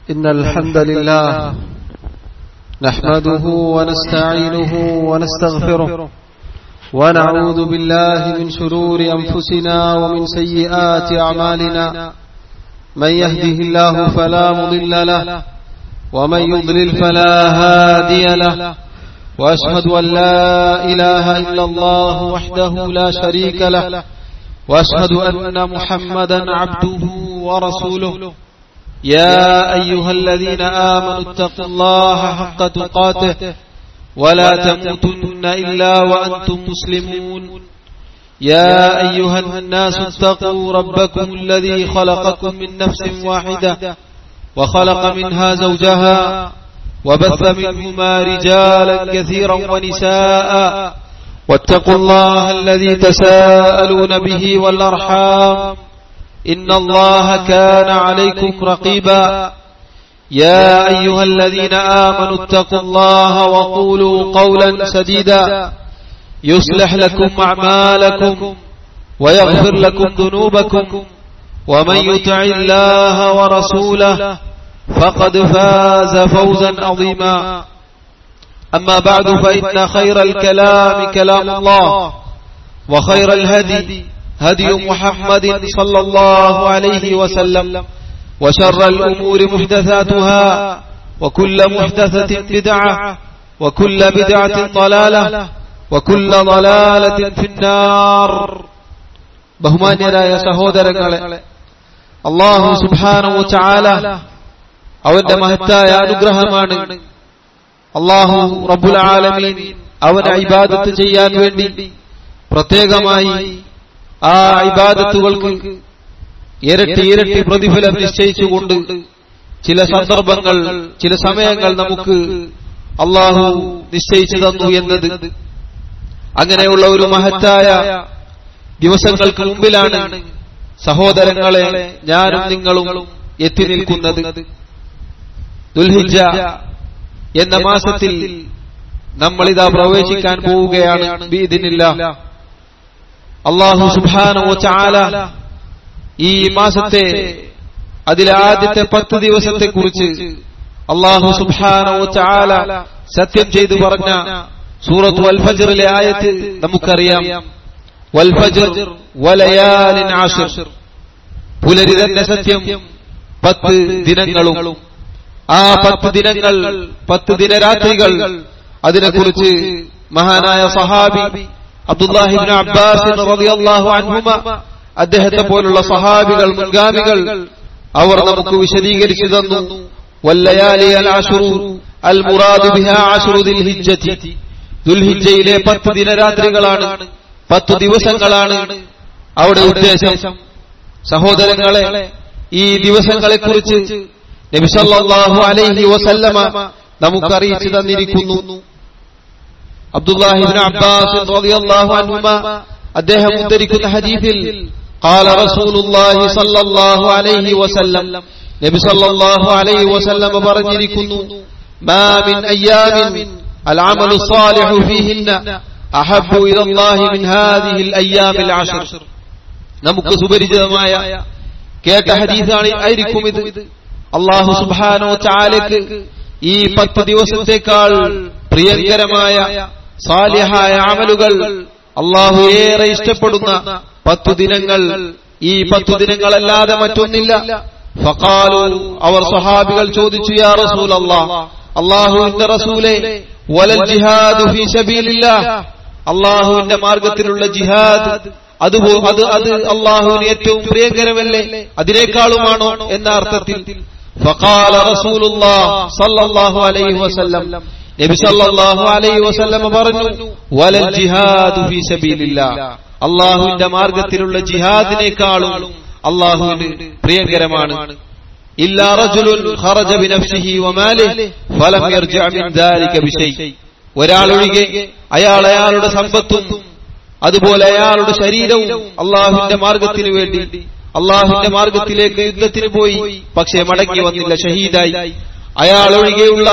إن الحمد لله نحمده ونستعينه ونستغفره ونعوذ بالله من شرور أنفسنا ومن سيئات أعمالنا من يهده الله فلا مضل له ومن يضلل فلا هادي له وأشهد أن لا إله إلا الله وحده لا شريك له وأشهد أن محمدا عبده ورسوله يا أيها الذين آمنوا اتقوا الله حق تقاته ولا تموتن إلا وأنتم مسلمون يا أيها الناس اتقوا ربكم الذي خلقكم من نفس واحدة وخلق منها زوجها وبث منهما رجالا كثيرا ونساء واتقوا الله الذي تساءلون به والأرحام إن الله كان عليكم رقيبا يا أيها الذين آمنوا اتقوا الله وقولوا قولا سديدا يصلح لكم أعمالكم ويغفر لكم ذنوبكم ومن يطع الله ورسوله فقد فاز فوزا عظيما أما بعد فإن خير الكلام كلام الله وخير الهدي هدي محمد صلى الله عليه وسلم وشر الأمور محدثاتها وكل محدثة بدعة وكل بدعة ضلالة وكل ضلالة في النار ബഹുമാന്യരായ സഹോദരങ്ങളെ അള്ളാഹു സുബാനോ ചാല അവന്റെ മഹത്തായ അനുഗ്രഹമാണ് അള്ളാഹു റബ്ബുൽ ആലമീൻ അവനെ ഇബാദത്ത് ചെയ്യാൻ വേണ്ടി പ്രത്യേകമായി ആ ഇബാദത്തുകൾക്ക് ഇരട്ടി ഇരട്ടി പ്രതിഫലം നിശ്ചയിച്ചുകൊണ്ട് ചില സന്ദർഭങ്ങൾ ചില സമയങ്ങൾ നമുക്ക് അള്ളാഹു നിശ്ചയിച്ചു തന്നു എന്നത് അങ്ങനെയുള്ള ഒരു മഹത്തായ ദിവസങ്ങൾക്ക് മുമ്പിലാണ് സഹോദരങ്ങളെ ഞാനും നിങ്ങളും എത്തി നിൽക്കുന്നത് ദുൽഹിജ എന്ന മാസത്തിൽ നമ്മളിതാ പ്രവേശിക്കാൻ പോവുകയാണ് ബീദിനില്ല അള്ളാഹു സുബാനോ ചാല ഈ മാസത്തെ അതിലെ ആദ്യത്തെ പത്ത് ദിവസത്തെ കുറിച്ച് അള്ളാഹു സുബാനോ ചാല സത്യം ചെയ്തു പറഞ്ഞ സൂറത്ത് വൽഫജറിലെ ആയത്ത് നമുക്കറിയാം വൽഫജർ വലയാലിൻ ആഷിർ പുലരി തന്നെ സത്യം പത്ത് ദിനങ്ങളും ആ പത്ത് ദിനങ്ങൾ പത്ത് ദിനരാത്രികൾ അതിനെക്കുറിച്ച് മഹാനായ സഹാബി അബ്ദുല്ലാഹിബിൻ അബ്ബാസ് റളിയല്ലാഹു അൻഹുമ അദ്ദേഹത്തെ പോലുള്ള സഹാബികൾ മുൻഗാമികൾ അവർ നമുക്ക് വിശദീകരിച്ചു തന്നു വല്ലയാലി അൽ ആശുറു അൽ മുറാദു ബിഹാ ആശുറു ദിൽ ഹിജ്ജതി ദുൽഹിജ്ജയിലെ പത്ത് ദിനരാത്രികളാണ് പത്ത് ദിവസങ്ങളാണ് അവിടെ ഉദ്ദേശം സഹോദരങ്ങളെ ഈ ദിവസങ്ങളെ കുറിച്ച് നബിസല്ലാഹു അലൈഹി വസല്ലമ നമുക്ക് അറിയിച്ചു തന്നിരിക്കുന്നു അബ്ദുല്ലാഹിബിൻ അബ്ബാസ് റളിയല്ലാഹു അൻഹുമ അദ്ദേഹം ഉദ്ധരിക്കുന്ന ഹദീസിൽ قال رسول الله صلى الله عليه وسلم നബി സല്ലല്ലാഹു അലൈഹി വസല്ലം പറഞ്ഞിരിക്കുന്നു ما من ايام العمل الصالح فيهن احب الى الله من هذه الايام العشر നമുക്ക് സുപരിചിതമായ കേട്ട ഹദീസാണ് ആയിരിക്കും ഇത് അള്ളാഹു സുബാനോ ചാലക്ക് ഈ പത്ത് ദിവസത്തേക്കാൾ പ്രിയങ്കരമായ സാലിഹായ അമലുകൾ അള്ളാഹു ഏറെ ഇഷ്ടപ്പെടുന്ന പത്തു ദിനങ്ങൾ ഈ പത്തു ദിനങ്ങളല്ലാതെ മറ്റൊന്നില്ല ഫക്കാലു അവർ സഹാബികൾ ചോദിച്ചു യാ റസൂൽ അള്ളാഹുവിന്റെ റസൂലെ വലൽ ജിഹാദു ഫീ സബീലില്ലാഹ് അള്ളാഹുവിന്റെ മാർഗത്തിലുള്ള ജിഹാദ് അതുപോ അത് അത് അള്ളാഹുവിന് ഏറ്റവും പ്രിയങ്കരമല്ലേ അതിനേക്കാളുമാണോ എന്ന അർത്ഥത്തിൽ ഫഖാല റസൂലുള്ളാഹ് സല്ലല്ലാഹു അലൈഹി വസല്ലം നബി സല്ലല്ലാഹു അലൈഹി വസല്ലം പറഞ്ഞു വലൽ ജിഹാദു ഫീ സബീലില്ലാഹ് അള്ളാഹുവിന്റെ മാർഗത്തിലുള്ള ജിഹാദിനേക്കാളും അള്ളാഹുവിന് പ്രിയങ്കരമാണ് ഇല്ലാ റജുലുൻ ഖറജ ബിനഫ്സിഹി വമാലിഹി ഫലം യർജഅ മിൻ ദാലിക ബിശൈ ഒരാളൊഴികെ അയാൾ അയാളുടെ സമ്പത്തും അതുപോലെ അയാളുടെ ശരീരവും അള്ളാഹുവിന്റെ മാർഗത്തിനു വേണ്ടി അള്ളാഹുവിന്റെ മാർഗത്തിലേക്ക് യുദ്ധത്തിന് പോയി പക്ഷേ മടങ്ങി വന്നില്ല ഷഹീദായി അയാൾ ഒഴികെയുള്ള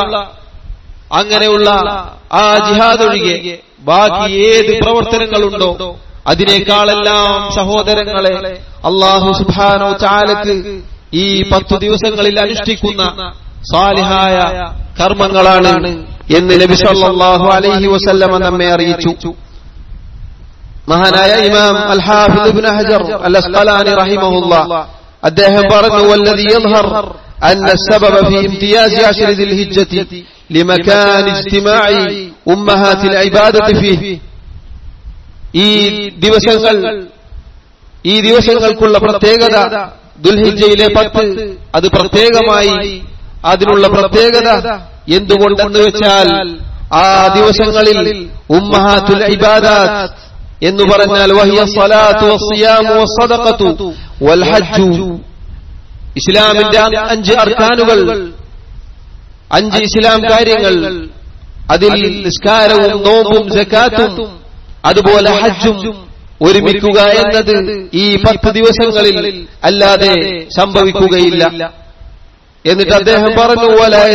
അങ്ങനെയുള്ള ആ ജിഹാദ് ഒഴികെ ബാക്കി ഏത് പ്രവർത്തനങ്ങളുണ്ടോ അതിനേക്കാളെല്ലാം സഹോദരങ്ങളെ അള്ളാഹു സുബാനോ ചാലക്ക് ഈ പത്തു ദിവസങ്ങളിൽ അനുഷ്ഠിക്കുന്ന സാലിഹായ കർമ്മങ്ങളാണ് എന്ന് നബി സല്ലല്ലാഹു അലൈഹി വസല്ലമ നമ്മെ അറിയിച്ചു മഹാനായ ഇമാം അൽ ഹാഫിദ് ഇബ്നു ഹജർ അൽ അസ്ഖലാനി റഹിമഹുല്ലാ അദ്ദേഹം പറഞ്ഞു വല്ലദി യظهر أن السبب في امتياز عشر ذي الهجة لمكان اجتماع أمهات العبادة فيه ഈ ദിവസങ്ങൾ ഈ ദിവസങ്ങൾക്കുള്ള പ്രത്യേകത ദുൽഹിജയിലെ പത്ത് അത് പ്രത്യേകമായി അതിനുള്ള പ്രത്യേകത എന്തുകൊണ്ടെന്ന് വെച്ചാൽ ആ ദിവസങ്ങളിൽ ഉമ്മഹാത്തുൽ ഇബാദാത്ത് എന്ന് പറഞ്ഞാൽ വഹിയ സ്വലാത്തു വസ്സിയാമു വസ്സദഖത്തു വൽ ഹജ്ജു ഇസ്ലാമിന്റെ അഞ്ച് അർക്കാനുകൾ അഞ്ച് ഇസ്ലാം കാര്യങ്ങൾ അതിൽ നിസ്കാരവും നോമ്പും സക്കാത്തും അതുപോലെ ഹജ്ജും ഒരുമിക്കുക എന്നത് ഈ പത്ത് ദിവസങ്ങളിൽ അല്ലാതെ സംഭവിക്കുകയില്ല എന്നിട്ട് അദ്ദേഹം പറഞ്ഞു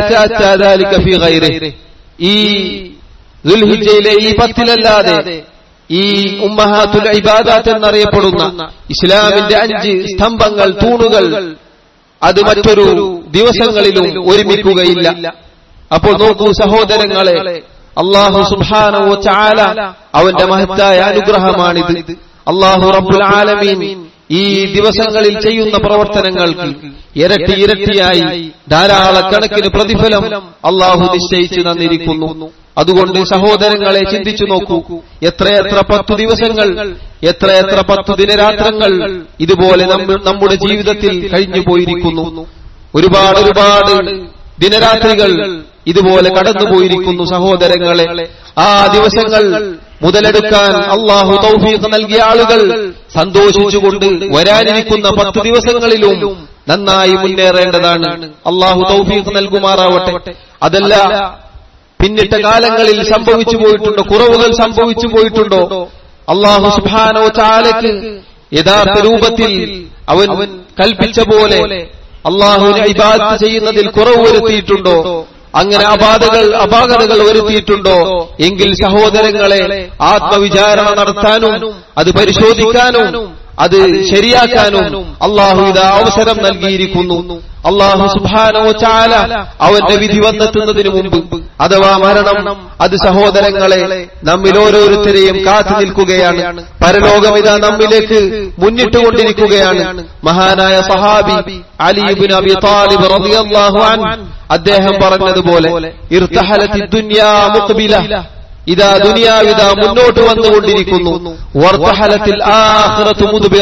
ഈ ദുൽഹിജയിലെ ഈ പത്തിലല്ലാതെ ഈ ഉമ്മഹാത്തുൽ ഇബാദാത്ത് എന്നറിയപ്പെടുന്ന ഇസ്ലാമിന്റെ അഞ്ച് സ്തംഭങ്ങൾ തൂണുകൾ അത് മറ്റൊരു ദിവസങ്ങളിലും ഒരുമിക്കുകയില്ല അപ്പോൾ നോക്കൂ സഹോദരങ്ങളെ അള്ളാഹു സുബാനോ ചാല അവന്റെ മഹത്തായ അനുഗ്രഹമാണിത് അള്ളാഹു റബ്ബുൽ ആലമീൻ ഈ ദിവസങ്ങളിൽ ചെയ്യുന്ന പ്രവർത്തനങ്ങൾക്ക് ഇരട്ടി ഇരട്ടിയായി ധാരാളക്കണക്കിന് പ്രതിഫലം അള്ളാഹു നിശ്ചയിച്ചു തന്നിരിക്കുന്നു അതുകൊണ്ട് സഹോദരങ്ങളെ ചിന്തിച്ചു നോക്കൂ എത്രയെത്ര പത്തു ദിവസങ്ങൾ എത്രയെത്ര പത്തു ദിനരാത്രങ്ങൾ ഇതുപോലെ നമ്മുടെ ജീവിതത്തിൽ കഴിഞ്ഞു പോയിരിക്കുന്നു ഒരുപാട് ഒരുപാട് ദിനരാത്രികൾ ഇതുപോലെ കടന്നുപോയിരിക്കുന്നു സഹോദരങ്ങളെ ആ ദിവസങ്ങൾ മുതലെടുക്കാൻ അള്ളാഹു തൗഫീഖ് നൽകിയ ആളുകൾ സന്തോഷിച്ചുകൊണ്ട് വരാനിരിക്കുന്ന പത്ത് ദിവസങ്ങളിലും നന്നായി മുന്നേറേണ്ടതാണ് അള്ളാഹു തൗഫീഖ് നൽകുമാറാവട്ടെ അതല്ല പിന്നിട്ട കാലങ്ങളിൽ സംഭവിച്ചു പോയിട്ടുണ്ടോ കുറവുകൾ സംഭവിച്ചു പോയിട്ടുണ്ടോ അള്ളാഹു സുബാനോ ചാലക്ക് യഥാർത്ഥ രൂപത്തിൽ അവൻ കൽപ്പിച്ച പോലെ അള്ളാഹുവിനെ ഇബാദത്ത് ചെയ്യുന്നതിൽ കുറവ് വരുത്തിയിട്ടുണ്ടോ അങ്ങനെ അപാധകൾ അപാകതകൾ വരുത്തിയിട്ടുണ്ടോ എങ്കിൽ സഹോദരങ്ങളെ ആത്മവിചാരണ നടത്താനും അത് പരിശോധിക്കാനും അത് ശരിയാക്കാനും അള്ളാഹു ഇത് അവസരം നൽകിയിരിക്കുന്നു അള്ളാഹു സുബാനോ ചാല അവന്റെ വിധി വന്നെത്തുന്നതിന് മുമ്പ് അഥവാ മരണം അത് സഹോദരങ്ങളെ നമ്മിൽ ഓരോരുത്തരെയും കാത്തു നിൽക്കുകയാണ് പരലോകമിത നമ്മിലേക്ക് മുന്നിട്ടുകൊണ്ടിരിക്കുകയാണ് മഹാനായ സഹാബി അലിബിൻ അബി താലിബ് റളിയല്ലാഹു അൻഹു അദ്ദേഹം പറഞ്ഞതുപോലെ ഇർത്തഹലത്തി ദുനിയാ മുഖ്ബില ഇതാ ദുനിയാവിത മുന്നോട്ട് വന്നുകൊണ്ടിരിക്കുന്നു വർത്തഹലത്തിൽ ആഖിറത്തു മുദ്ബിറ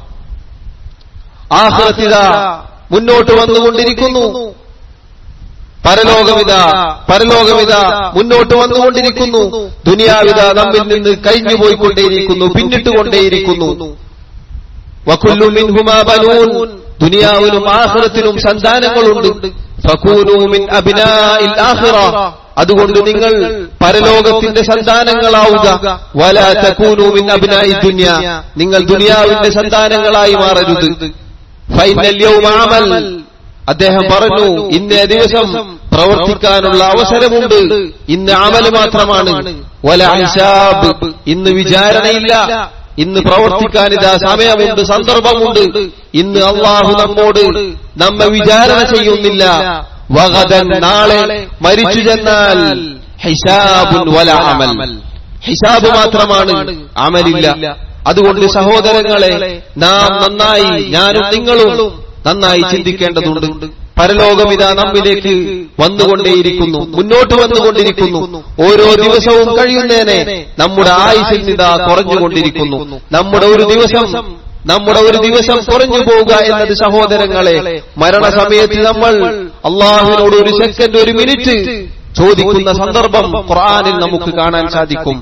ആഖിറത്തിത മുന്നോട്ട് വന്നുകൊണ്ടിരിക്കുന്നു പരലോകമിത പരലോകമിത മുന്നോട്ട് വന്നുകൊണ്ടിരിക്കുന്നു ദുനിയാവിത നമ്മിൽ നിന്ന് കഴിഞ്ഞു പോയിക്കൊണ്ടേയിരിക്കുന്നു പിന്നിട്ടുകൊണ്ടേയിരിക്കുന്നു വകുല്ലു മിൻഹുമാ ബനൂൻ ദുനിയാവിനും ആഖിറത്തിനും സന്താനങ്ങളുണ്ട് ഫകൂനു മിൻ അബ്നാഇൽ ആഖിറ അതുകൊണ്ട് നിങ്ങൾ പരലോകത്തിന്റെ സന്താനങ്ങളാവുക വല തകൂനു മിൻ അബ്നാഇ ദുനിയ നിങ്ങൾ ദുനിയാവിന്റെ സന്താനങ്ങളായി മാറരുത് ഫൈനൽ യൗമ അമൽ അദ്ദേഹം പറഞ്ഞു ഇന്നേ ദിവസം പ്രവർത്തിക്കാനുള്ള അവസരമുണ്ട് ഇന്ന് അമല് മാത്രമാണ് വല ഹിസാബ് ഇന്ന് വിചാരണയില്ല ഇന്ന് പ്രവർത്തിക്കാൻ ഇതാ സമയമുണ്ട് സന്ദർഭമുണ്ട് ഇന്ന് അള്ളാഹു നമ്മോട് നമ്മെ വിചാരണ ചെയ്യുന്നില്ല വഗദൻ നാളെ മരിച്ചു ചെന്നാൽ ഹിസാബുൻ വല അമൽ ഹിസാബ് മാത്രമാണ് അമലില്ല അതുകൊണ്ട് സഹോദരങ്ങളെ നാം നന്നായി ഞാനും നിങ്ങളും നന്നായി ചിന്തിക്കേണ്ടതുണ്ട് പരലോകം ഇതാ നമ്മിലേക്ക് വന്നുകൊണ്ടേയിരിക്കുന്നു മുന്നോട്ട് വന്നുകൊണ്ടിരിക്കുന്നു ഓരോ ദിവസവും കഴിയുന്നേനെ നമ്മുടെ ആയുസിൽ നിതാ കുറഞ്ഞുകൊണ്ടിരിക്കുന്നു നമ്മുടെ ഒരു ദിവസം നമ്മുടെ ഒരു ദിവസം കുറഞ്ഞു പോവുക എന്നത് സഹോദരങ്ങളെ മരണസമയത്ത് നമ്മൾ അള്ളാഹുവിനോട് ഒരു സെക്കൻഡ് ഒരു മിനിറ്റ് ചോദിക്കുന്ന സന്ദർഭം ഖുർആനിൽ നമുക്ക് കാണാൻ സാധിക്കും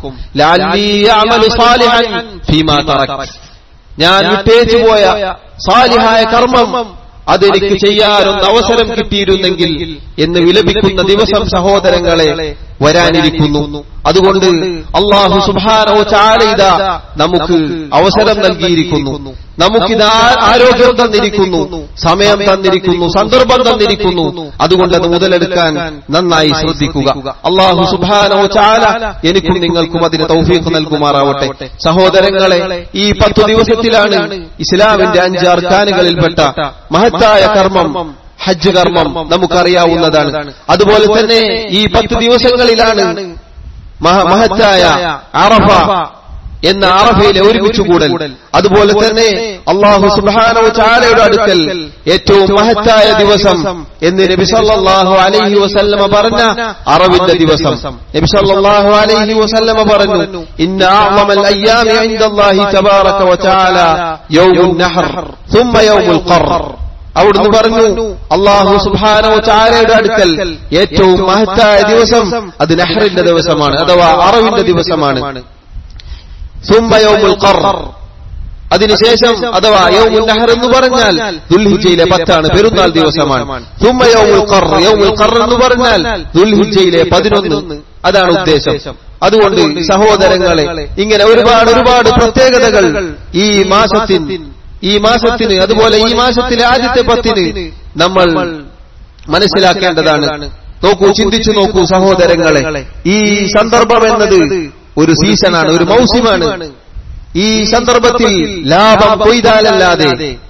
ഞാൻ വിട്ടേച്ചു പോയ സാലിഹായ കർമ്മം അതെനിക്ക് ചെയ്യാനൊന്ന് അവസരം കിട്ടിയിരുന്നെങ്കിൽ എന്ന് വിലപിക്കുന്ന ദിവസം സഹോദരങ്ങളെ വരാനിരിക്കുന്നു അതുകൊണ്ട് അള്ളാഹു സുബാനോ ചാലയിത നമുക്ക് അവസരം നൽകിയിരിക്കുന്നു നമുക്കിത് ആരോഗ്യം തന്നിരിക്കുന്നു സമയം തന്നിരിക്കുന്നു സന്ദർഭം തന്നിരിക്കുന്നു അതുകൊണ്ട് അത് മുതലെടുക്കാൻ നന്നായി ശ്രദ്ധിക്കുക അള്ളാഹു സുബാനോ ചാല എനിക്കും നിങ്ങൾക്കും അതിന് തൗഫീഖ് നൽകുമാറാവട്ടെ സഹോദരങ്ങളെ ഈ പത്തു ദിവസത്തിലാണ് ഇസ്ലാമിന്റെ അഞ്ച് അർക്കാനുകളിൽപ്പെട്ട മഹത്തായ കർമ്മം ഹജ്ജ് കർമ്മം നമുക്കറിയാവുന്നതാണ് അതുപോലെ തന്നെ ഈ പത്ത് ദിവസങ്ങളിലാണ് മഹ- മഹത്തായ അറഫ എന്ന അറഫയിലെ ഒരുമിച്ച് കൂടൽ അതുപോലെ തന്നെ അള്ളാഹു സുബാനോ ചാലയുടെ അടുക്കൽ ഏറ്റവും മഹത്തായ ദിവസം എന്ന് നബി സല്ലല്ലാഹു അലൈഹി വസല്ലമ പറഞ്ഞ അറവിന്റെ ദിവസം നബി സല്ലല്ലാഹു അലൈഹി വസല്ലമ പറഞ്ഞു ഇന്ന അഅ്ളമൽ അയ്യാമി ഇൻദല്ലാഹി തബാറക വതആല യൗമുൻ നഹർ ثم യൗമുൽ ഖർ അവിടുന്ന് പറഞ്ഞു അള്ളാഹു സുബാനോ ചാരയുടെ അടുക്കൽ ഏറ്റവും മഹത്തായ ദിവസം അത് നഹറിന്റെ ദിവസമാണ് അഥവാ അറവിന്റെ ദിവസമാണ് സുംബ യൗമുൽ ഖർ അതിനുശേഷം അഥവാ യൗമുൽ നഹർ എന്ന് പറഞ്ഞാൽ ദുൽഹിജയിലെ പത്താണ് പെരുന്നാൾ ദിവസമാണ് സുംബ യൗമുൽ ഖർ യൗമുൽ ഖർ എന്ന് പറഞ്ഞാൽ ദുൽഹിജയിലെ പതിനൊന്ന് അതാണ് ഉദ്ദേശം അതുകൊണ്ട് സഹോദരങ്ങളെ ഇങ്ങനെ ഒരുപാട് ഒരുപാട് പ്രത്യേകതകൾ ഈ മാസത്തിന് ഈ മാസത്തിന് അതുപോലെ ഈ മാസത്തിലെ ആദ്യത്തെ പത്തിന് നമ്മൾ മനസ്സിലാക്കേണ്ടതാണ് നോക്കൂ ചിന്തിച്ചു നോക്കൂ സഹോദരങ്ങളെ ഈ സന്ദർഭം എന്നത് ഒരു സീസണാണ് ഒരു മൗസിമാണ് ഈ സന്ദർഭത്തിൽ ലാഭം കൊയ്താലല്ലാതെ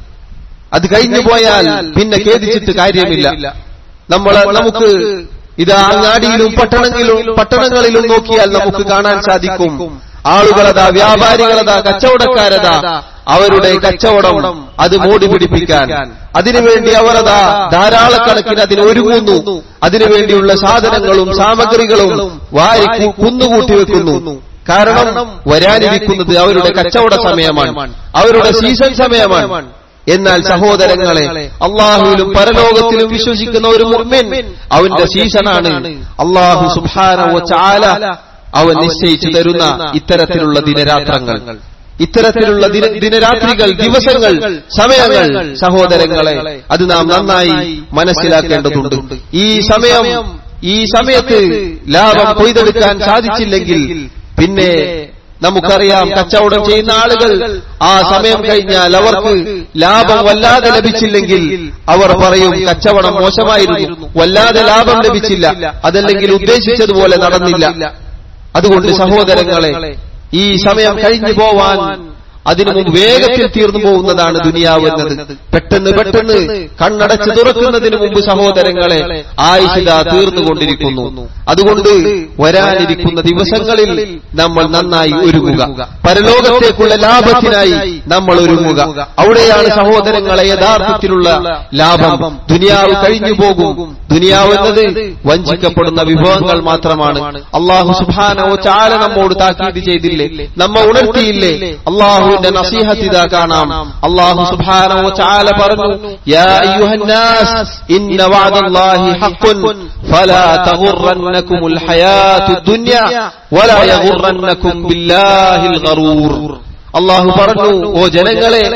അത് കഴിഞ്ഞു പോയാൽ പിന്നെ ഖേദിച്ചിട്ട് കാര്യമില്ല നമ്മൾ നമുക്ക് ഇത് അങ്ങാടിയിലും പട്ടണങ്ങളിലും പട്ടണങ്ങളിലും നോക്കിയാൽ നമുക്ക് കാണാൻ സാധിക്കും ആളുകളതാ വ്യാപാരികളതാ കച്ചവടക്കാരതാ അവരുടെ കച്ചവടം അത് മോടി പിടിപ്പിക്കാൻ അതിനുവേണ്ടി അവരതാ ധാരാളക്കണക്കിന് അതിന് ഒരുങ്ങുന്നു അതിനുവേണ്ടിയുള്ള സാധനങ്ങളും സാമഗ്രികളും വാരി കു- കുന്നുകൂട്ടി വെക്കുന്നു കാരണം വരാനിരിക്കുന്നത് അവരുടെ കച്ചവട സമയമാണ് അവരുടെ സീസൺ സമയമാണ് എന്നാൽ സഹോദരങ്ങളെ അള്ളാഹുവിലും പരലോകത്തിലും വിശ്വസിക്കുന്ന ഒരു മുഅ്മിൻ അവന്റെ സീസണാണ് അള്ളാഹു സുബ്ഹാനഹു ചാല അവൻ നിശ്ചയിച്ചു തരുന്ന ഇത്തരത്തിലുള്ള ദിനരാത്രങ്ങൾ ഇത്തരത്തിലുള്ള ദിന- ദിനരാത്രികൾ ദിവസങ്ങൾ സമയങ്ങൾ സഹോദരങ്ങളെ അത് നാം നന്നായി മനസ്സിലാക്കേണ്ടതുണ്ട് ഈ സമയം ഈ സമയത്ത് ലാഭം കൊയ്തെടുക്കാൻ സാധിച്ചില്ലെങ്കിൽ പിന്നെ നമുക്കറിയാം കച്ചവടം ചെയ്യുന്ന ആളുകൾ ആ സമയം കഴിഞ്ഞാൽ അവർക്ക് ലാഭം വല്ലാതെ ലഭിച്ചില്ലെങ്കിൽ അവർ പറയും കച്ചവടം മോശമായിരുന്നു വല്ലാതെ ലാഭം ലഭിച്ചില്ല അതല്ലെങ്കിൽ ഉദ്ദേശിച്ചതുപോലെ നടന്നില്ല അതുകൊണ്ട് സഹോദരങ്ങളെ ഈ സമയം കഴിഞ്ഞു പോവാൻ അതിനു മുമ്പ് വേഗത്തിൽ തീർന്നു പോകുന്നതാണ് ദുനിയാവ് എന്നത് പെട്ടെന്ന് പെട്ടെന്ന് കണ്ണടച്ച് തുറക്കുന്നതിന് മുമ്പ് സഹോദരങ്ങളെ ആയിഷിത തീർന്നുകൊണ്ടിരിക്കുന്നു അതുകൊണ്ട് വരാനിരിക്കുന്ന ദിവസങ്ങളിൽ നമ്മൾ നന്നായി ഒരുങ്ങുക പരലോകത്തേക്കുള്ള ലാഭത്തിനായി നമ്മൾ ഒരുങ്ങുക അവിടെയാണ് സഹോദരങ്ങളെ യഥാർത്ഥത്തിലുള്ള ലാഭം ദുനിയാവ് കഴിഞ്ഞു പോകും ദുനിയാവ് എന്നത് വഞ്ചിക്കപ്പെടുന്ന വിഭവങ്ങൾ മാത്രമാണ് അള്ളാഹു സുബാനോ ചാല നമ്മോട് താക്കീത് ചെയ്തില്ലേ നമ്മ ഉണർത്തിയില്ലേ അള്ളാഹുവിന്റെ നസീഹത്ത് ഇതാ കാണാം അള്ളാഹു സുബാനോ ചാല പറഞ്ഞു യാ അയ്യുഹന്നാസ് ഇന്ന വഅദല്ലാഹി ഹഖ്ഖുൻ ഫലാ തഗുറന്നകുമുൽ ഹയാത്തുദ് ദുനിയ വലാ യഗുറന്നകും ബില്ലാഹിൽ ഗറൂർ അള്ളാഹു പറഞ്ഞു ഓ ജനങ്ങളെ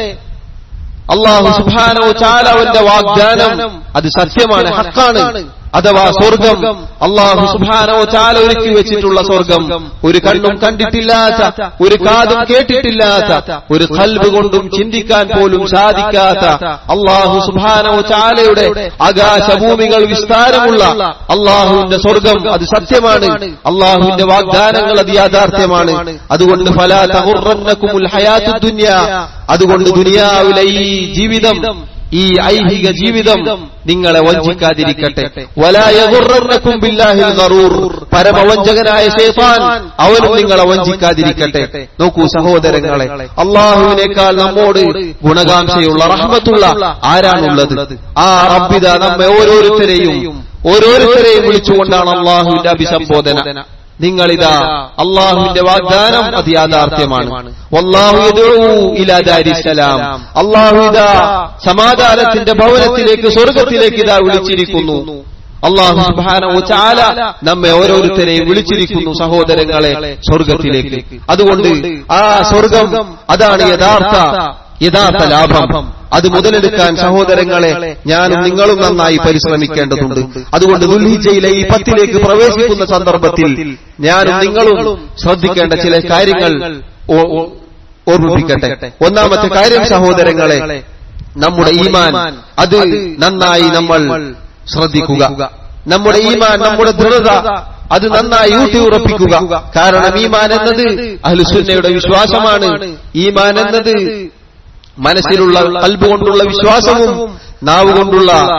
അള്ളാഹു സുബാനോ ചാല അവന്റെ വാഗ്ദാനം അത് സത്യമാണ് ഹക്കാണ് അഥവാ സ്വർഗം അള്ളാഹു സുബാനോ ചാല ഒരുക്കി വെച്ചിട്ടുള്ള സ്വർഗം ഒരു കണ്ണും കണ്ടിട്ടില്ലാത്ത ഒരു കാതും കേട്ടിട്ടില്ലാത്ത ഒരു കൽബ് കൊണ്ടും ചിന്തിക്കാൻ പോലും സാധിക്കാത്ത അള്ളാഹു സുബാനോ ചാലയുടെ ആകാശഭൂമികൾ വിസ്താരമുള്ള അള്ളാഹുവിന്റെ സ്വർഗം അത് സത്യമാണ് അള്ളാഹുവിന്റെ വാഗ്ദാനങ്ങൾ അത് യാഥാർത്ഥ്യമാണ് അതുകൊണ്ട് ഫലാ തഹുറന്നക്കുമുൽ ഹയാത്തു ദുന്യ അതുകൊണ്ട് ദുനിയാവിലെ ഈ ജീവിതം ഈ ഐഹിക ജീവിതം നിങ്ങളെ വഞ്ചിക്കാതിരിക്കട്ടെ വലായകുറക്കും ബില്ലാഹിൽ ഗറൂർ പരമവഞ്ചകനായ ശേഫാൻ അവനും നിങ്ങളെ വഞ്ചിക്കാതിരിക്കട്ടെ നോക്കൂ സഹോദരങ്ങളെ അള്ളാഹുവിനേക്കാൾ നമ്മോട് ഗുണകാംക്ഷയുള്ള റഹ്മത്തുള്ള ആരാണുള്ളത് ആ റബ്ബിത നമ്മെ ഓരോരുത്തരെയും ഓരോരുത്തരെയും വിളിച്ചുകൊണ്ടാണ് അള്ളാഹുവിന്റെ അഭിസംബോധന നിങ്ങളിതാ അള്ളാഹുവിന്റെ വാഗ്ദാനം അത് യാഥാർത്ഥ്യമാണ് വല്ലാഹു യദ്ഉ ഇലാ ദാരിസ്സലാം അള്ളാഹു ഇതാ സമാധാനത്തിന്റെ ഭവനത്തിലേക്ക് സ്വർഗത്തിലേക്ക് ഇതാ വിളിച്ചിരിക്കുന്നു അള്ളാഹു സുബ്ഹാനഹു ചാല നമ്മെ ഓരോരുത്തരെയും വിളിച്ചിരിക്കുന്നു സഹോദരങ്ങളെ സ്വർഗത്തിലേക്ക് അതുകൊണ്ട് ആ സ്വർഗം അതാണ് യഥാർത്ഥ യഥാർത്ഥ ലാഭം അത് മുതലെടുക്കാൻ സഹോദരങ്ങളെ ഞാനും നിങ്ങളും നന്നായി പരിശ്രമിക്കേണ്ടതുണ്ട് അതുകൊണ്ട് ദുൽഹിജയിലെ ഈ പത്തിലേക്ക് പ്രവേശിക്കുന്ന സന്ദർഭത്തിൽ ഞാനും നിങ്ങളും ശ്രദ്ധിക്കേണ്ട ചില കാര്യങ്ങൾ ഓ- ഓ- ഓർമ്മിപ്പിക്കട്ടെ ഒന്നാമത്തെ കാര്യം സഹോദരങ്ങളെ നമ്മുടെ ഈമാൻ അത് നന്നായി നമ്മൾ ശ്രദ്ധിക്കുക നമ്മുടെ ഈമാൻ നമ്മുടെ ദൃഢത അത് നന്നായി ഊട്ടിയുറപ്പിക്കുക കാരണം ഈമാൻ എന്നത് അഹ്ലുസുന്നയുടെ വിശ്വാസമാണ് ഈമാൻ എന്നത് മനസ്സിലുള്ള കൽബ് കൊണ്ടുള്ള വിശ്വാസവും നാവ് കൊണ്ടുള്ള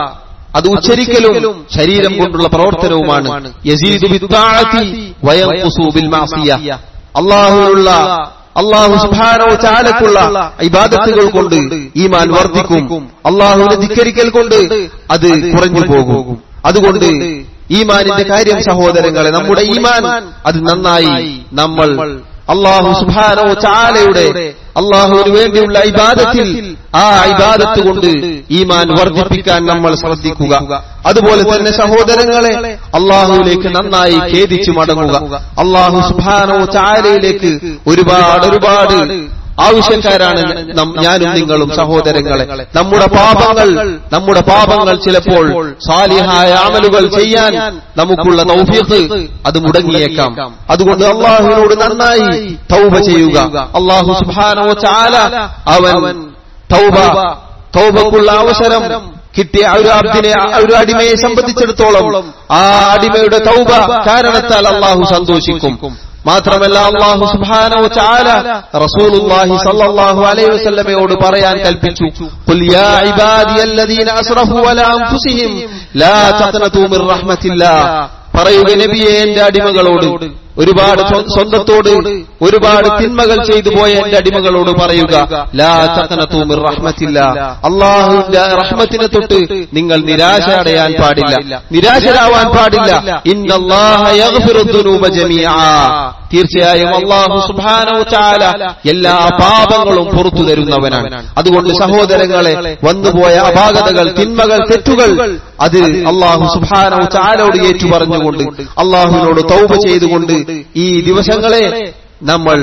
അത് ഉച്ചരിക്കലും ശരീരം കൊണ്ടുള്ള പ്രവർത്തനവുമാണ് യസീദു ബിത്താഅത്തി വയൻഖുസു ബിൽ മഅസിയ അള്ളാഹുവിനുള്ള അള്ളാഹു സുബ്ഹാനഹു ചാലക്കുള്ള ഇബാദത്തുകൾ കൊണ്ട് ഈമാൻ വർദ്ധിക്കും അള്ളാഹുവിനെ ധിക്കരിക്കൽ കൊണ്ട് അത് കുറഞ്ഞു പോകും അതുകൊണ്ട് ഈമാനിന്റെ കാര്യം സഹോദരങ്ങളെ നമ്മുടെ ഈമാൻ അത് നന്നായി നമ്മൾ അള്ളാഹു സുബാനോ ചാലയുടെ അള്ളാഹുവിന് വേണ്ടിയുള്ള ഇബാദത്തിൽ ആ ഇബാദത്ത് കൊണ്ട് ഈമാൻ വർദ്ധിപ്പിക്കാൻ നമ്മൾ ശ്രദ്ധിക്കുക അതുപോലെ തന്നെ സഹോദരങ്ങളെ അള്ളാഹുവിലേക്ക് നന്നായി ഖേദിച്ചു മടങ്ങുക അള്ളാഹു സുബാനോ ചാലയിലേക്ക് ഒരുപാട് ഒരുപാട് ആവശ്യക്കാരാണ് നം- ഞാനും നിങ്ങളും സഹോദരങ്ങളെ നമ്മുടെ പാപങ്ങൾ നമ്മുടെ പാപങ്ങൾ ചിലപ്പോൾ സാലിഹായ അമലുകൾ ചെയ്യാൻ നമുക്കുള്ള തൗഫീഖ് അത് മുടങ്ങിയേക്കാം അതുകൊണ്ട് അള്ളാഹുവിനോട് നന്നായി തൗബ ചെയ്യുക അള്ളാഹു സുബാനോ ചാല അവൻ തൗബ തൗബക്കുള്ള അവസരം കിട്ടിയ ഒരു അബ്ദിനെ ഒരു അടിമയെ സംബന്ധിച്ചിടത്തോളം ആ അടിമയുടെ തൗബ കാരണത്താൽ അള്ളാഹു സന്തോഷിക്കും മാത്രമല്ല അള്ളാഹു സുബ്ഹാനഹു വതആല റസൂലുള്ളാഹി സ്വല്ലല്ലാഹു അലൈഹി വസല്ലമയോട് പറയാൻ കൽപ്പിച്ചു ഖുൽ യാ ഇബാദിയല്ലദീന അസ്റഫു അലാ അൻഫുസിഹിം ലാ തഖ്നതു മിർ റഹ്മത്തില്ലാഹ് പറയുക നബിയെ എന്റെ അടിമകളോട് ഒരുപാട് സ്വ- സ്വന്തത്തോട് ഒരുപാട് തിന്മകൾ ചെയ്തു പോയ എന്റെ അടിമകളോട് പറയുക ലാ തഖ്നതു മിർ റഹ്മത്തില്ല അള്ളാഹുവിന്റെ റഹ്മത്തിനെ തൊട്ട് നിങ്ങൾ നിരാശ അടയാൻ പാടില്ല നിരാശരാവാൻ പാടില്ല ഇന്നല്ലാഹ യഗ്ഫിറു ദുനൂബ ജമീആ തീർച്ചയായും അള്ളാഹു സുബ്ഹാനഹു തആല എല്ലാ പാപങ്ങളും പുറത്തു തരുന്നവനാണ് അതുകൊണ്ട് സഹോദരങ്ങളെ വന്നുപോയ അപാകതകൾ തിന്മകൾ തെറ്റുകൾ അത് അള്ളാഹു സുബ്ഹാനഹു തആലയോട് ഏറ്റു പറഞ്ഞുകൊണ്ട് അള്ളാഹുവിനോട് തൗബ ചെയ്തുകൊണ്ട് ഈ ദിവസങ്ങളെ നമ്മൾ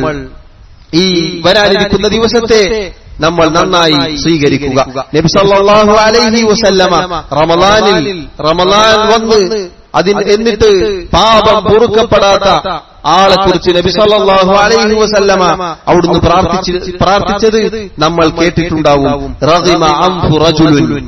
ഈ വരാനിരിക്കുന്ന ദിവസത്തെ നമ്മൾ നന്നായി സ്വീകരിക്കുക നബി സല്ലല്ലാഹു അലൈഹി വസല്ലമ റമളാനിൽ റമളാൻ വന്ന് അതിന് എന്നിട്ട് പാപം പൊറുക്കപ്പെടാത്ത ആളെക്കുറിച്ച് നബി സല്ലല്ലാഹു അലൈഹി വസല്ലമ അവിടുന്ന് പ്രാർത്ഥിച്ച് പ്രാർത്ഥിച്ചത് നമ്മൾ കേട്ടിട്ടുണ്ടാവും റഗിമ അൻഫു റജുലുൻ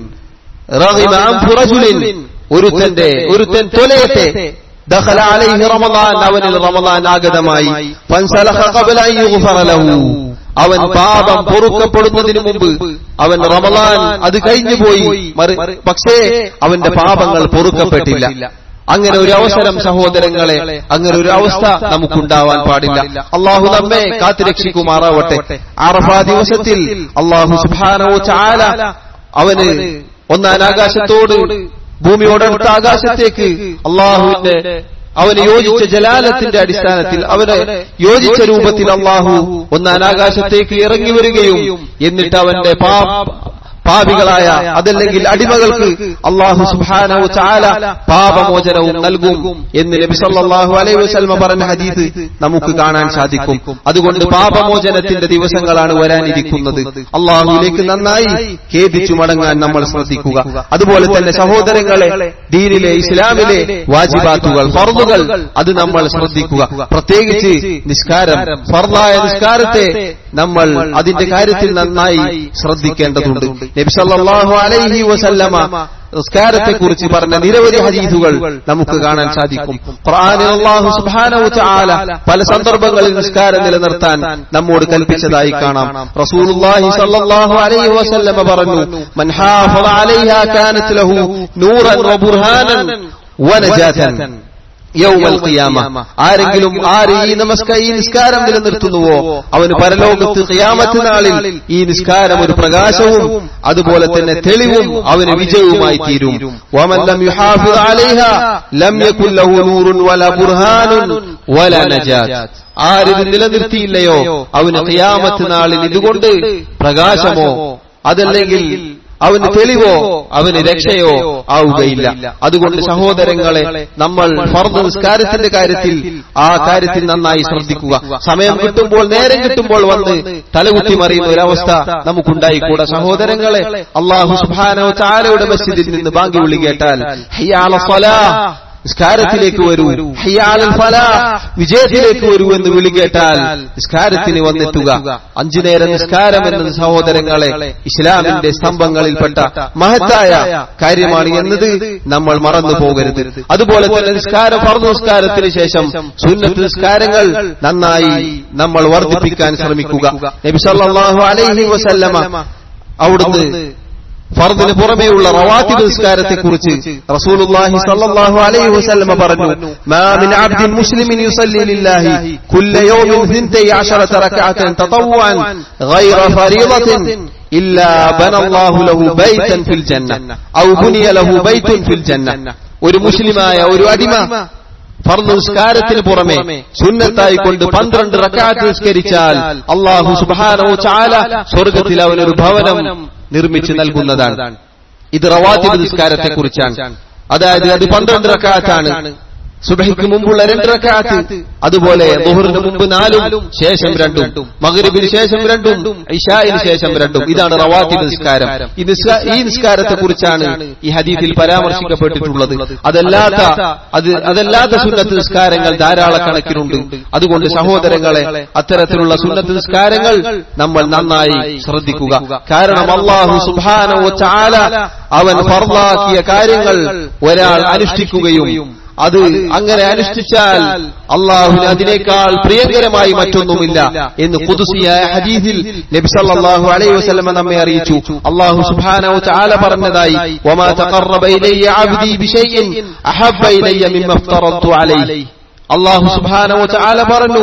റഗിമ അൻഫു റജുലിൻ ഒരുത്തന്റെ ഒരുത്തൻ തൊലയത്തെ ദഖല അലൈഹി റമളാൻ അവനിൽ റമളാൻ ആഗതമായി ഫൻസലഖ ഖബല അൻ യുഗ്ഫറ ലഹു അവൻ പാപം പൊറുക്കപ്പെടുന്നതിന് മുമ്പ് അവൻ റമളാൻ അത് കഴിഞ്ഞുപോയി മറി- പക്ഷേ അവന്റെ പാപങ്ങൾ പൊറുക്കപ്പെട്ടില്ല അങ്ങനെ ഒരു അവസരം സഹോദരങ്ങളെ അങ്ങനെ ഒരു അവസ്ഥ നമുക്കുണ്ടാവാൻ പാടില്ല അള്ളാഹു നമ്മെ കാത്തുരക്ഷിക്കുമാറാവട്ടെ അറഫാ ദിവസത്തിൽ അള്ളാഹു സുബാനോ ചാല അവന് ഒന്നാം ആകാശത്തോട് ഭൂമിയോടടുത്ത ആകാശത്തേക്ക് അള്ളാഹുവിന്റെ അവന് യോജിച്ച ജലാലത്തിന്റെ അടിസ്ഥാനത്തിൽ അവന് യോജിച്ച രൂപത്തിൽ അള്ളാഹു ഒന്നാം ആകാശത്തേക്ക് ഇറങ്ങി വരികയും എന്നിട്ട് അവന്റെ പാപ പാപികളായ അതല്ലെങ്കിൽ അടിമകൾക്ക് അള്ളാഹു സുബ്ഹാനഹു ചാല പാപമോചനവും നൽകും എന്ന് നബി സല്ലല്ലാഹു അലൈഹി വസല്ലമ പറഞ്ഞ ഹദീസ് നമുക്ക് കാണാൻ സാധിക്കും അതുകൊണ്ട് പാപമോചനത്തിന്റെ ദിവസങ്ങളാണ് വരാനിരിക്കുന്നത് അള്ളാഹുവിലേക്ക് നന്നായി ഖേദിച്ചു മടങ്ങാൻ നമ്മൾ ശ്രദ്ധിക്കുക അതുപോലെ തന്നെ സഹോദരങ്ങളെ ദീനിലെ ഇസ്ലാമിലെ വാജിബാത്തുകൾ ഫർദുകൾ അത് നമ്മൾ ശ്രദ്ധിക്കുക പ്രത്യേകിച്ച് നിസ്കാരം ഫർദായ നിസ്കാരത്തെ നമ്മൾ അതിന്റെ കാര്യത്തിൽ നന്നായി ശ്രദ്ധിക്കേണ്ടതുണ്ട് നബി സല്ലല്ലാഹു അലൈഹി വസല്ലമ നിസ്കാരത്തെ കുറിച്ച് പറഞ്ഞ നിരവധി ഹദീസുകൾ നമുക്ക് കാണാൻ സാധിക്കും ഖുർആനിൽ അല്ലാഹു സുബ്ഹാനഹു തആല പല സന്ദർഭങ്ങളിൽ നിസ്കാരം നിലനിർത്താൻ നമ്മോട് കൽപ്പിച്ചതായി കാണാം റസൂലുള്ളാഹി സ്വല്ലല്ലാഹു അലൈഹി വസല്ലമ പറഞ്ഞു മൻ ഹാഫള അലൈഹാ കാനത് ലഹു നൂറൻ വബുർഹാനൻ വനജാതൻ യൗമൽ ഖിയാമ ആരെങ്കിലും ആര് ഈ നമസ്ക ഈ നിസ്കാരം നിലനിർത്തുന്നുവോ അവന് പരലോകത്ത് ഖിയാമത്ത് നാളിൽ ഈ നിസ്കാരം ഒരു പ്രകാശവും അതുപോലെ തന്നെ തെളിവും അവന് വിജയവുമായി തീരും വമൻ ലം യുഹാഫിദ് അലൈഹ ലം യകുൽ ലഹു നൂറുൻ വല ബുർഹാനുൻ വല നജാത്ത് ആരിത് നിലനിർത്തിയില്ലയോ അവന് ഖിയാമത്ത് നാളിൽ ഇതുകൊണ്ട് പ്രകാശമോ അതല്ലെങ്കിൽ അവന് തെളിവോ അവന് രക്ഷയോ ആവുകയില്ല അതുകൊണ്ട് സഹോദരങ്ങളെ നമ്മൾ ഫർദ് നിസ്കാരത്തിന്റെ കാര്യത്തിൽ ആ കാര്യത്തിൽ നന്നായി ശ്രദ്ധിക്കുക സമയം കിട്ടുമ്പോൾ നേരം കിട്ടുമ്പോൾ വന്ന് തലകുത്തി മറിയുന്ന ഒരവസ്ഥ നമുക്കുണ്ടായിക്കൂടാ സഹോദരങ്ങളെ അള്ളാഹു സുബാനോ ചാലയുടെ മസ്ജിദിൽ നിന്ന് ബാങ്കി വിളി കേട്ടാൽ ഹയ്യാല സ്വലാഹ് നിസ്കാരത്തിലേക്ക് വരൂ ഹയ്യാലൽ ഫലാഹ് വിജയത്തിലേക്ക് വരൂ എന്ന് വിളി കേട്ടാൽ നിസ്കാരത്തിന് വന്നെത്തുക അഞ്ചു നേരം നിസ്കാരം എന്നത് സഹോദരങ്ങളെ ഇസ്ലാമിന്റെ സ്തംഭങ്ങളിൽപ്പെട്ട മഹത്തായ കാര്യമാണ് എന്നത് നമ്മൾ മറന്നു പോകരുത് അതുപോലെ തന്നെ നിസ്കാരം ഫർദ് നിസ്കാരത്തിന് ശേഷം സുന്നത്ത് നിസ്കാരങ്ങൾ നന്നായി നമ്മൾ വർദ്ധിപ്പിക്കാൻ ശ്രമിക്കുക നബി സല്ലല്ലാഹു അലൈഹി വസല്ലമ അവിടുന്ന് ഫർദിന് പുറമെയുള്ള റവാത്തിബ് നിസ്കാരത്തെ കുറിച്ച് റസൂലുള്ളാഹി സ്വല്ലല്ലാഹു അലൈഹി വസല്ലമ പറഞ്ഞു മാ മിൻ അബ്ദിൻ മുസ്ലിമിൻ യുസല്ലി ലില്ലാഹി കുല്ല യൗമിൻ 12 റക്അത്തൻ തതവ്വുഅൻ ഗൈറ ഫരീളത്തിൻ ഇല്ലാ ബനല്ലാഹു ലഹു ബൈതൻ ഫിൽ ജന്ന ഔ ബുനിയ ലഹു ബൈതുൻ ഫിൽ ജന്ന ഒരു മുസ്ലിമായ ഒരു അടിമ ഫർദ് നിസ്കാരത്തിന് പുറമെ സുന്നത്തായി കൊണ്ട് പന്ത്രണ്ട് റക്കാത്ത് നിസ്കരിച്ചാൽ അള്ളാഹു സുബ്ഹാനഹു ചാല സ്വർഗത്തിൽ അവനൊരു ഭവനം നിർമ്മിച്ച് നൽകുന്നതാണ് ഇത് റവാത്തിബ് നിസ്കാരത്തെ കുറിച്ചാണ് അതായത് അത് പന്ത്രണ്ട് റക്കാത്താണ് സുബഹിക്ക് മുമ്പുള്ള രണ്ട് റക്കാത്ത് അതുപോലെ ദുഹറിന് മുമ്പ് നാലും ശേഷം രണ്ടും മഗ്രിബിന് ശേഷം രണ്ടും ഇഷായിന് ശേഷം രണ്ടും ഇതാണ് റവാത്തിബ് നിസ്കാരം ഈ നിസ്കാ- ഈ നിസ്കാരത്തെ കുറിച്ചാണ് ഈ ഹദീസിൽ പരാമർശിക്കപ്പെട്ടിട്ടുള്ളത് അതല്ലാത്ത അത് അതല്ലാത്ത സുന്നത്ത് നിസ്കാരങ്ങൾ ധാരാളക്കണക്കിനുണ്ട് അതുകൊണ്ട് സഹോദരങ്ങളെ അത്തരത്തിലുള്ള സുന്നത്ത് നിസ്കാരങ്ങൾ നമ്മൾ നന്നായി ശ്രദ്ധിക്കുക കാരണം അള്ളാഹു സുബാനോ ചാല അവൻ ഫർലാക്കിയ കാര്യങ്ങൾ ഒരാൾ അനുഷ്ഠിക്കുകയും അത് അങ്ങനെ അനുഷ്ഠിച്ചാൽ അള്ളാഹുവിന് അതിനേക്കാൾ പ്രിയങ്കരമായി മറ്റൊന്നുമില്ല എന്ന് കുതുസിയായ ഹദീസിൽ നബി സല്ലല്ലാഹു അലൈഹി വസല്ലമ നമ്മെ അറിയിച്ചു അള്ളാഹു സുബ്ഹാനഹു തആല പറഞ്ഞതായി വമാ തഖറബ ഇലയ്യ അബ്ദി ബിശൈഇൻ അഹബ്ബ ഇലയ്യ മിമ്മ അഫ്തറത്തു അലൈഹി അള്ളാഹു സുബ്ഹാനഹു തആല പറഞ്ഞു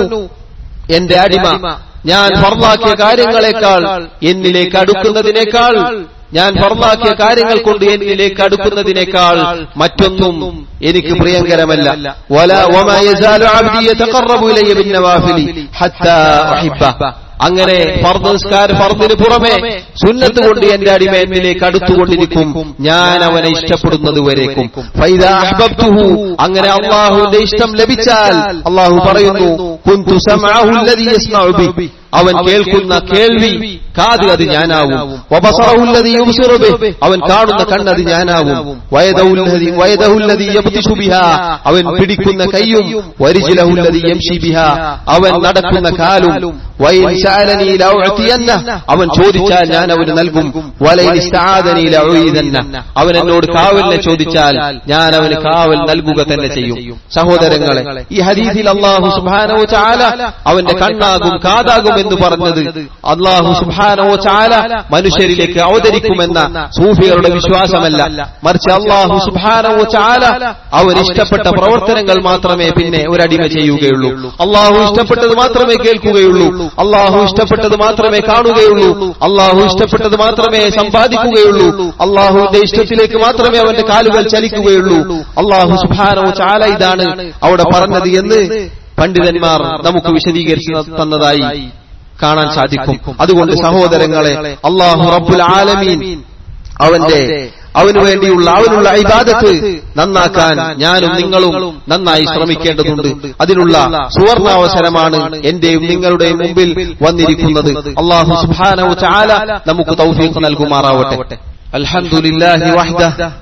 എന്റെ അടിമ ഞാൻ ഫർലാക്കിയ കാര്യങ്ങളെക്കാൾ എന്നിലേക്ക് അടുക്കുന്നതിനേക്കാൾ ഞാൻ ഫർലാക്കിയ കാര്യങ്ങൾ കൊണ്ട് എന്നിലേക്ക് അടുക്കുന്നതിനേക്കാൾ മറ്റൊന്നും എനിക്ക് പ്രിയങ്കരമല്ല വല വമാ യസാലു അബ്ദി യതഖറബു ഇലയ്യ ബിന്നവാഫിലി ഹത്താ അഹിബ്ബ അങ്ങനെ ഫർദ് നിസ്കാര ഫർദിന് പുറമെ സുന്നത്ത് കൊണ്ട് എന്റെ അടിമ എന്നിലേക്ക് അടുത്തുകൊണ്ടിരിക്കും ഞാൻ അവനെ ഇഷ്ടപ്പെടുന്നത് വരേക്കും ഫൈദാ അഹ്ബബ്തുഹു അങ്ങനെ അള്ളാഹുവിന്റെ ഇഷ്ടം ലഭിച്ചാൽ അള്ളാഹു പറയുന്നു കുന്തു സമഅഹു അല്ലദീ യസ്മഉ ബി അവൻ കേൾക്കുന്ന കേൾവി കാത് അത് ഞാനാവും വബസറഹു അല്ലദീ യുബ്സിറു ബി അവൻ കാണുന്ന കണ്ണത് ഞാനാവും വയദഹു അല്ലദീ വയദഹു അല്ലദീ യബ്തിഷു ബിഹാ അവൻ പിടിക്കുന്ന കൈയും വരിജിലഹു അല്ലദീ യംശി ബിഹാ അവൻ നടക്കുന്ന കാലും വൈൻ സഅലനീ ലഉഅതിയന്ന അവൻ ചോദിച്ചാൽ ഞാൻ അവന് നൽകും വലൈൻ ഇസ്തആദനീ ലഉഈദന്ന അവൻ എന്നോട് കാവലിനെ ചോദിച്ചാൽ ഞാൻ അവന് കാവൽ നൽകുക തന്നെ ചെയ്യും സഹോദരങ്ങളെ ഈ ഹദീസിൽ അല്ലാഹു സുബ്ഹാനഹു തആല അവന്റെ കണ്ണാകും കാതാകും എന്ന് പറഞ്ഞത് അല്ലാഹു സുബ്ഹാനഹു തആല മനുഷ്യരിലേക്ക് അവതരിക്കുമെന്ന സൂഫികളുടെ വിശ്വാസമല്ല മറിച്ച് അല്ലാഹു സുബ്ഹാനഹു തആല അവൻ ഇഷ്ടപ്പെട്ട പ്രവർത്തനങ്ങൾ മാത്രമേ പിന്നെ ഒരടിമ ചെയ്യുകയുള്ളൂ അള്ളാഹു ഇഷ്ടപ്പെട്ടത് മാത്രമേ കേൾക്കുകയുള്ളൂ അള്ളാഹു ഇഷ്ടപ്പെട്ടത് മാത്രമേ കാണുകയുള്ളൂ അള്ളാഹു ഇഷ്ടപ്പെട്ടത് മാത്രമേ സമ്പാദിക്കുകയുള്ളൂ അള്ളാഹുവിന്റെ ഇഷ്ടത്തിലേക്ക് മാത്രമേ അവന്റെ കാലുകൾ ചലിക്കുകയുള്ളൂ അള്ളാഹു സുബാനോ ചാല ഇതാണ് അവിടെ പറഞ്ഞത് എന്ന് പണ്ഡിതന്മാർ നമുക്ക് വിശദീകരിച്ചു തന്നതായി കാണാൻ സാധിക്കും അതുകൊണ്ട് സഹോദരങ്ങളെ അള്ളാഹു റബ്ബുൽ ആലമീൻ അവന്റെ അവനു വേണ്ടിയുള്ള അവനുള്ള ഇബാദത്ത് നന്നാക്കാൻ ഞാനും നിങ്ങളും നന്നായി ശ്രമിക്കേണ്ടതുണ്ട് അതിനുള്ള സുവർണാവസരമാണ് എന്റെയും നിങ്ങളുടെയും മുമ്പിൽ വന്നിരിക്കുന്നത് അള്ളാഹു സുബ്ഹാനഹു ചാല നമുക്ക് തൗഫീഖ് നൽകുമാറാവട്ടെ അൽഹംദുലില്ലാഹി വഹ്ദ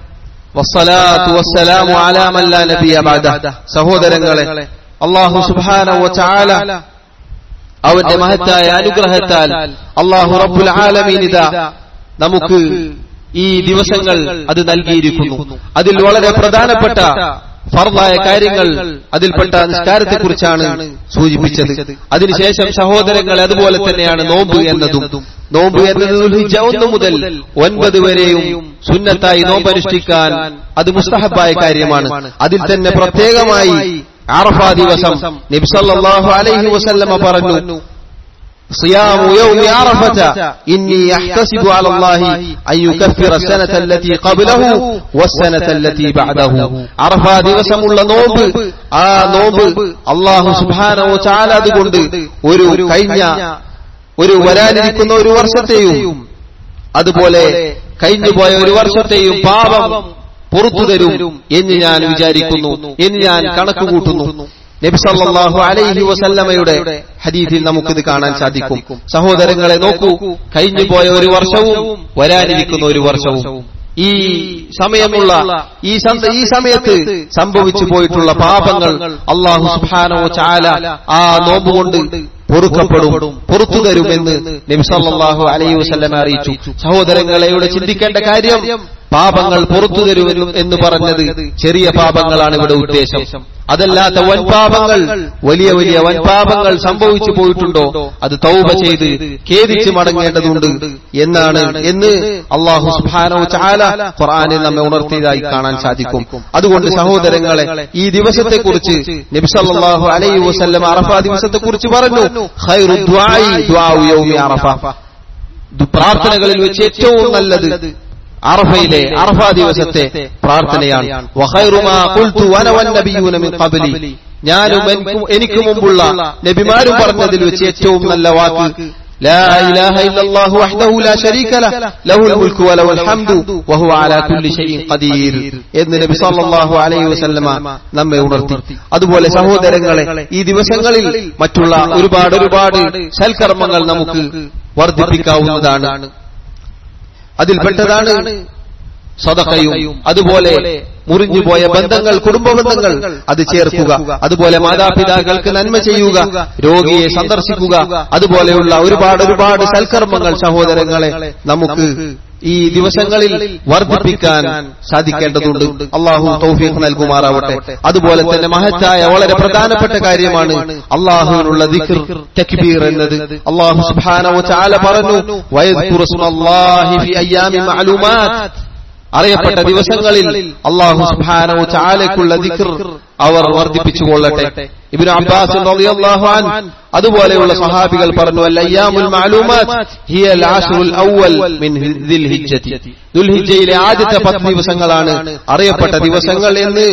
വസ്സലാത്തു വസ്സലാമു അലാ മൻ ലാ നബിയ ബഅദ സഹോദരങ്ങളെ അള്ളാഹു സുബ്ഹാനഹു ചാല അവന്റെ മഹത്തായ അനുഗ്രഹത്താൽ അള്ളാഹു റബ്ബുൽ ആലമീൻ ഇതാ നമുക്ക് ഈ ദിവസങ്ങൾ അത് നൽകിയിരിക്കുന്നു അതിൽ വളരെ പ്രധാനപ്പെട്ട ഫർദായ കാര്യങ്ങൾ അതിൽപ്പെട്ട നിസ്കാരത്തെക്കുറിച്ചാണ് സൂചിപ്പിച്ചത് അതിനുശേഷം സഹോദരങ്ങൾ അതുപോലെ തന്നെയാണ് നോമ്പ് എന്നതും നോമ്പ് എന്നത് ദുൽഹിജ്ജ ഒന്ന് മുതൽ ഒൻപത് വരെയും സുന്നത്തായി നോമ്പ് അനുഷ്ഠിക്കാൻ അത് മുസ്തഹബായ കാര്യമാണ് അതിൽ തന്നെ പ്രത്യേകമായി ആറഫാ ദിവസം നബിസല്ലാഹു അലൈഹി വസല്ലമ പറഞ്ഞു صيام يوم عرفة إني أحتسب على الله أن يكفر السنة التي قبله والسنة التي بعده عرفة ദിവസമുള്ള നോമ്പ് ആ നോമ്പ് അള്ളാഹു സുബാനോ ചാല അതുകൊണ്ട് ഒരു കഴിഞ്ഞ ഒരു വരാനിരിക്കുന്ന ഒരു വർഷത്തെയും അതുപോലെ കഴിഞ്ഞുപോയ ഒരു വർഷത്തെയും പാപം പുറത്തു തരും എന്ന് ഞാൻ വിചാരിക്കുന്നു എന്ന് ഞാൻ കണക്ക് കൂട്ടുന്നു നബി സല്ലല്ലാഹു അലൈഹി വസല്ലമയുടെ ഹദീസിൽ നമുക്കിത് കാണാൻ സാധിക്കും സഹോദരങ്ങളെ നോക്കൂ കഴിഞ്ഞുപോയ ഒരു വർഷവും വരാനിരിക്കുന്ന ഒരു വർഷവും ഈ സമയമുള്ള ഈ സന്ത- ഈ സമയത്ത് സംഭവിച്ചു പോയിട്ടുള്ള പാപങ്ങൾ അള്ളാഹു സുബ്ഹാനഹു ചാല ആ നോമ്പ് കൊണ്ട് പൊറുക്കപ്പെടും പുറത്തു തരുമെന്ന് നബി സല്ലല്ലാഹു അലൈഹി വസല്ലമ അറിയിച്ചു സഹോദരങ്ങളെ ഇവിടെ ചിന്തിക്കേണ്ട കാര്യം പാപങ്ങൾ പുറത്തു തരുമെന്നും എന്ന് പറഞ്ഞത് ചെറിയ പാപങ്ങളാണ് ഇവിടെ ഉദ്ദേശം അതല്ലാത്ത വൻപാപങ്ങൾ വലിയ വലിയ വൻപാപങ്ങൾ സംഭവിച്ചു പോയിട്ടുണ്ടോ അത് തൗബ ചെയ്ത് ഖേദിച്ച് മടങ്ങേണ്ടതുണ്ട് എന്നാണ് എന്ന് അള്ളാഹു സുബാനോ ചാല ഖുർആാനിൽ നമ്മെ ഉണർത്തിയതായി കാണാൻ സാധിക്കും അതുകൊണ്ട് സഹോദരങ്ങളെ ഈ ദിവസത്തെക്കുറിച്ച് നബിസല്ലാഹു അലൈ വസല്ലം അറഫ ദിവസത്തെക്കുറിച്ച് പറഞ്ഞു ഖൈറു ദ്വാഇ ദ്വാഉ യൗമി അറഫ പ്രാർത്ഥനകളിൽ വെച്ച് ഏറ്റവും നല്ലത് അറഫയിലെ അറഫ ദിവസത്തെ പ്രാർത്ഥനയാണ് വഖൈറുമാ ഖുൽതു വന വന്നബിയൂന മിൻ ഖബ്ലി ഞാനും എനിക്കും- എനിക്ക് മുമ്പുള്ള നബിമാരും പറഞ്ഞതിൽ വെച്ച് ഏറ്റവും നല്ല വാക്ക് لا إله إلا الله وحده لا شريك له له الملك وله الحمد وهو على كل شيء قدير എന്ന് നബി സല്ലല്ലാഹു അലൈഹി വസല്ലമ നമ്മെ ഉണർത്തി അതുപോലെ സഹോദരങ്ങളെ ഈ ദിവസങ്ങളിൽ മറ്റുള്ള ഒരുപാട് ഒരുപാട് സൽക്കർമ്മങ്ങൾ നമുക്ക് വർദ്ധിപ്പിക്കാവുന്നതാണ് അതിൽപ്പെട്ടതാണ് സദഖയും അതുപോലെ മുറിഞ്ഞുപോയ ബന്ധങ്ങൾ കുടുംബ ബന്ധങ്ങൾ അത് ചേർക്കുക അതുപോലെ മാതാപിതാക്കൾക്ക് നന്മ ചെയ്യുക രോഗിയെ സന്ദർശിക്കുക അതുപോലെയുള്ള ഒരുപാട് ഒരുപാട് സൽക്കർമ്മങ്ങൾ സഹോദരങ്ങളെ നമുക്ക് ഈ ദിവസങ്ങളിൽ വർദ്ധിപ്പിക്കാൻ സാധിക്കേണ്ടതുണ്ട് അള്ളാഹു തൗഫീഖ് നൽകുമാറാവട്ടെ അതുപോലെ തന്നെ മഹത്തായ വളരെ പ്രധാനപ്പെട്ട കാര്യമാണ് അള്ളാഹുവിനുള്ള ദിക്ർ തക്ബീർ എന്നത് അള്ളാഹു സുബ്ഹാനഹു വതആല പറഞ്ഞു വയദ്കുറു സ്മല്ലാഹി ഫി അയ്യാമി മഅലൂമാത്ത് അറിയപ്പെട്ട ദിവസങ്ങളിൽ അള്ളാഹു സുബ്ഹാനഹു ചാലക്കുള്ള ദിക്ർ അവർ വർദ്ധിപ്പിച്ചുകൊള്ളട്ടെ ഇബ്നു അബ്ബാസ് റളിയല്ലാഹു അൻ അതുപോലെയുള്ള സഹാബികൾ പറഞ്ഞു അൽ അയ്യാമുൽ മഅലൂമാത്ത് ഹിയ അൽ ആശ്റുൽ അവ്വൽ മിൻ ദിൽ ഹിജ്ജതി ദുൽഹിജ്ജയിലെ ആദ്യത്തെ പത്ത് ദിവസങ്ങളാണ് അറിയപ്പെട്ട ദിവസങ്ങൾ എന്ന്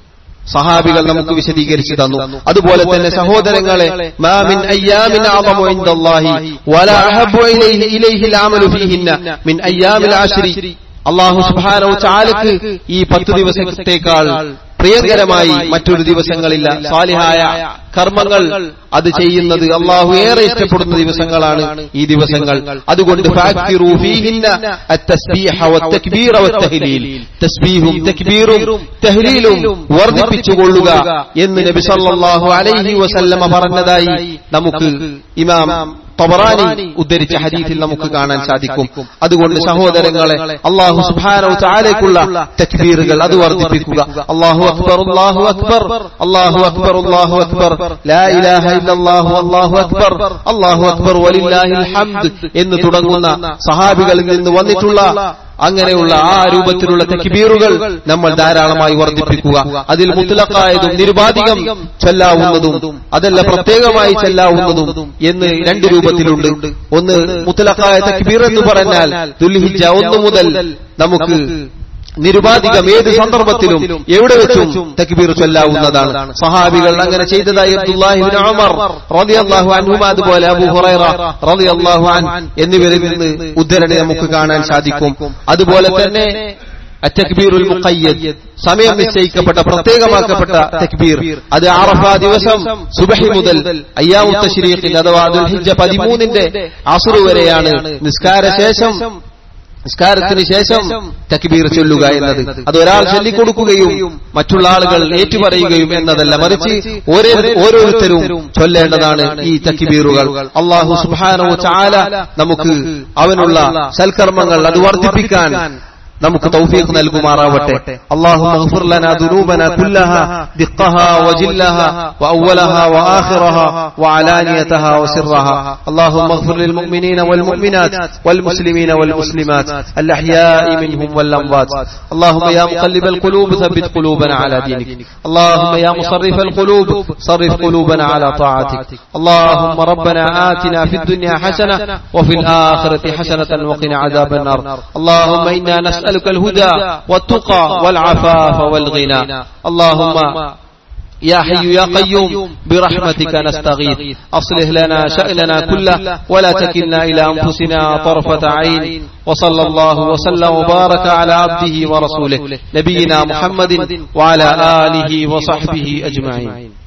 സഹാബികൾ നമുക്ക് വിശദീകരിച്ചു തന്നു അതുപോലെ തന്നെ സഹോദരങ്ങളെ മാമിൻ അയ്യാമിൻ അഅളമു ഇൻദല്ലാഹി വലാ അഹബ്ബു ഇലൈഹി ഇലൈഹിൽ അമലു ഫീഹിന്ന മിൻ അയ്യാമിൽ ആശ്രി അള്ളാഹു സുബ്ഹാനഹു ചാലക്ക് ഈ പത്ത് ദിവസത്തേക്കാൾ പ്രിയങ്കരമായി മറ്റൊരു ദിവസങ്ങളില്ല സാലിഹായ കർമ്മങ്ങൾ അത് ചെയ്യുന്നത് അള്ളാഹു ഏറെ ഇഷ്ടപ്പെടുന്ന ദിവസങ്ങളാണ് ഈ ദിവസങ്ങൾ അതുകൊണ്ട് ഫാക്തിറൂ ഫീഹിന്ന അത്തസ്ബീഹ വത്തക്ബീറ വത്തഹ്ലീൽ തസ്ബീഹും തക്ബീറും തഹ്ലീലും വർദ്ധിപ്പിച്ചുകൊള്ളുക എന്ന് നബി സല്ലല്ലാഹു അലൈഹി വസല്ലമ പറഞ്ഞതായി നമുക്ക് ഇമാം തബറാനി ഉദ്ധരിച്ച ഹദീസിൽ നമുക്ക് കാണാൻ സാധിക്കും അതുകൊണ്ട് സഹോദരങ്ങളെ അള്ളാഹു സുബ്ഹാനഹു തആലയ്ക്കുള്ള തക്ബീറുകൾ അത് വർദ്ധിപ്പിക്കുക അല്ലാഹു അക്ബർ അല്ലാഹു അക്ബർ അല്ലാഹു അക്ബർ അല്ലാഹു അക്ബർ ലാ ഇലാഹ ഇല്ലല്ലാഹു അല്ലാഹു അക്ബർ അല്ലാഹു അക്ബർ വലില്ലാഹിൽ ഹംദ് എന്ന് തുടങ്ങുന്ന സഹാബികളിൽ നിന്ന് വന്നിട്ടുള്ള അങ്ങനെയുള്ള ആ രൂപത്തിലുള്ള തക്ബീറുകൾ നമ്മൾ ധാരാളമായി വർദ്ധിപ്പിക്കുക അതിൽ മുത്തലക്കായതും നിരുപാധികം ചെല്ലാവുന്നതും അതല്ല പ്രത്യേകമായി ചെല്ലാവുന്നതും എന്ന് രണ്ട് രൂപത്തിലുണ്ട് ഒന്ന് മുത്തലക്കായ തക്ബീർ എന്ന് പറഞ്ഞാൽ ദുൽഹിജ ഒന്ന് മുതൽ നമുക്ക് നിരുപാധികം ഏത് സന്ദർഭത്തിലും എവിടെ വെച്ചും തക്ബീർ ചൊല്ലാവുന്നതാണ് സഹാബികൾ അങ്ങനെ ചെയ്തതായി അബ്ദുല്ലാഹി ഇബ്നു ഉമർ റളിയല്ലാഹു അൻഹുമ അതുപോലെ അബൂ ഹുറൈറ റളിയല്ലാഹു അൻ എന്നിവരിൽ നിന്ന് ഉദ്ധരണി നമുക്ക് കാണാൻ സാധിക്കും അതുപോലെ തന്നെ അത്തക്ബീറുൽ മുഖയ്യദ് സമയം നിശ്ചയിക്കപ്പെട്ട പ്രത്യേകമാക്കപ്പെട്ട തക്ബീർ അത് അറഫ ദിവസം സുബഹി മുതൽ അയ്യാമു തശ്രീഖിൽ അഥവാ ദുൽഹിജ്ജ പതിമൂന്നിന്റെ അസുറു വരെയാണ് നിസ്കാര ശേഷം നിസ്കാരത്തിന് ശേഷം തക്ബീർ ചൊല്ലുക എന്നത് അത് ഒരാൾ ചൊല്ലിക്കൊടുക്കുകയും മറ്റുള്ള ആളുകൾ ഏറ്റുപറയുകയും എന്നതല്ല മറിച്ച് ഓരോ ഓരോരുത്തരും ചൊല്ലേണ്ടതാണ് ഈ തക്ബീറുകൾ അള്ളാഹു സുബാനോ ചാല നമുക്ക് അവനുള്ള സൽക്കർമ്മങ്ങൾ അത് വർദ്ധിപ്പിക്കാൻ നമുക്ക് തൗഫീഖ് നൽകുമാറാവട്ടെ اللهم اغفر لنا ذنوبنا كلها دقها وجلها وأولها وآخرها وعلانيتها وسرها اللهم اغفر للمؤمنين والمؤمنات والمسلمين والمسلمات الأحياء منهم والأموات اللهم يا مقلب القلوب ثبت قلوبنا على دينك اللهم يا مصرف القلوب صرف قلوبنا على طاعتك اللهم ربنا آتنا في الدنيا حسنة وفي الآخرة حسنة وقنا عذاب النار اللهم إنا نسألك الهدى والتقى والعفاف والغنى اللهم يا حي يا قيوم برحمتك نستغيث أصلح لنا شأننا كله ولا تكلنا إلى أنفسنا طرفة عين وصلى الله وسلم وبارك على عبده ورسوله نبينا محمد وعلى آله وصحبه أجمعين